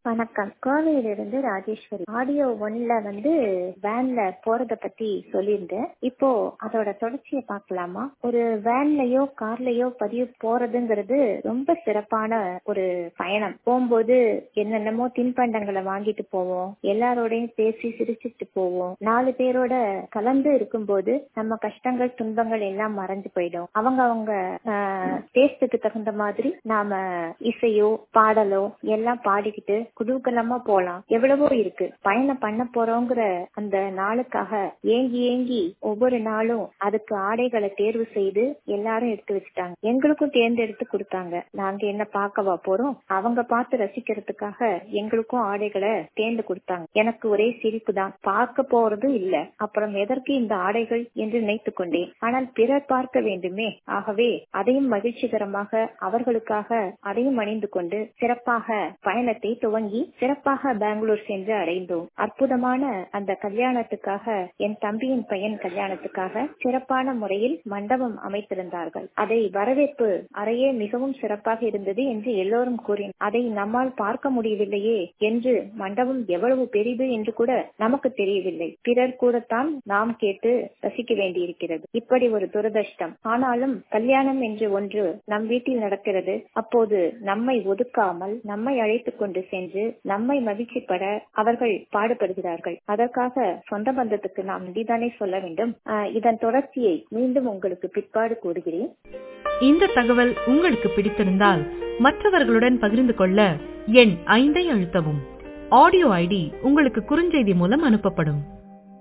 வணக்கம் கோவையிலிருந்து ராஜேஸ்வரி ஆடியோ ஒன்ல வந்து வேன்ல போறத பத்தி சொல்லியிருந்தேன் இப்போ அதோட தொடர்ச்சியை பார்க்கலாமா ஒரு வேன்லயோ கார்லயோ பதிவு போறதுங்கிறது ரொம்ப சிறப்பான ஒரு பயணம் போகும்போது என்னென்னமோ தின்பண்டங்களை வாங்கிட்டு போவோம் எல்லாரோடையும் பேசி சிரிச்சுட்டு போவோம் நாலு பேரோட கலந்து இருக்கும்போது நம்ம கஷ்டங்கள் துன்பங்கள் எல்லாம் மறைஞ்சு போயிடும் அவங்க அவங்க டேஸ்டுக்கு தகுந்த மாதிரி நாம இசையோ பாடலோ எல்லாம் பாடிக்கிட்டு குதூகலமா போலாம் எவ்வளவோ இருக்கு பயணம் பண்ண போறோங்கிற அந்த நாளுக்காக ஏங்கி ஏங்கி ஒவ்வொரு நாளும் அதுக்கு ஆடைகளை தேர்வு செய்து எல்லாரும் எடுத்து வச்சுட்டாங்க எங்களுக்கும் தேர்ந்தெடுத்து கொடுத்தாங்க நாங்க என்ன பார்க்கவா போறோம் அவங்க பார்த்து ரசிக்கிறதுக்காக எங்களுக்கும் ஆடைகளை தேர்ந்து கொடுத்தாங்க எனக்கு ஒரே சிரிப்பு தான் பார்க்க போறது இல்ல அப்புறம் எதற்கு இந்த ஆடைகள் என்று நினைத்து கொண்டேன் ஆனால் பிறர் பார்க்க வேண்டுமே ஆகவே அதையும் மகிழ்ச்சிகரமாக அவர்களுக்காக அதையும் அணிந்து கொண்டு சிறப்பாக பயணத்தை துவங்கி சிறப்பாக பெங்களூர் சென்று அடைந்தோம் அற்புதமான அந்த கல்யாணத்துக்காக என் தம்பியின் பையன் கல்யாணத்துக்காக சிறப்பான முறையில் மண்டபம் அமைத்திருந்தார்கள் அதை வரவேற்பு அறையே மிகவும் சிறப்பாக இருந்தது என்று எல்லோரும் கூறினர் அதை நம்மால் பார்க்க முடியவில்லையே என்று மண்டபம் எவ்வளவு பெரிது என்று கூட நமக்கு தெரியவில்லை பிறர் கூடத்தான் நாம் கேட்டு ரசிக்க வேண்டியிருக்கிறது இப்படி ஒரு துரதிருஷ்டம் ஆனாலும் கல்யாணம் என்று ஒன்று நம் வீட்டில் நடக்கிறது அப்போது நம்மை ஒதுக்காமல் நம்மை அழைத்துக் கொண்டு சென்று நம்மை மகிழ்ச்சிப்பட அவர்கள் பாடுபடுகிறார்கள் அதற்காக சொந்த பந்தத்துக்கு நாம் நன்றிதானே சொல்ல வேண்டும் இதன் தொடர்ச்சியை மீண்டும் உங்களுக்கு பிற்பாடு கூறுகிறேன் இந்த தகவல் உங்களுக்கு பிடித்திருந்தால் மற்றவர்களுடன் பகிர்ந்து கொள்ள எண் ஐந்தை அழுத்தவும் ஆடியோ ஐடி உங்களுக்கு குறுஞ்செய்தி மூலம் அனுப்பப்படும்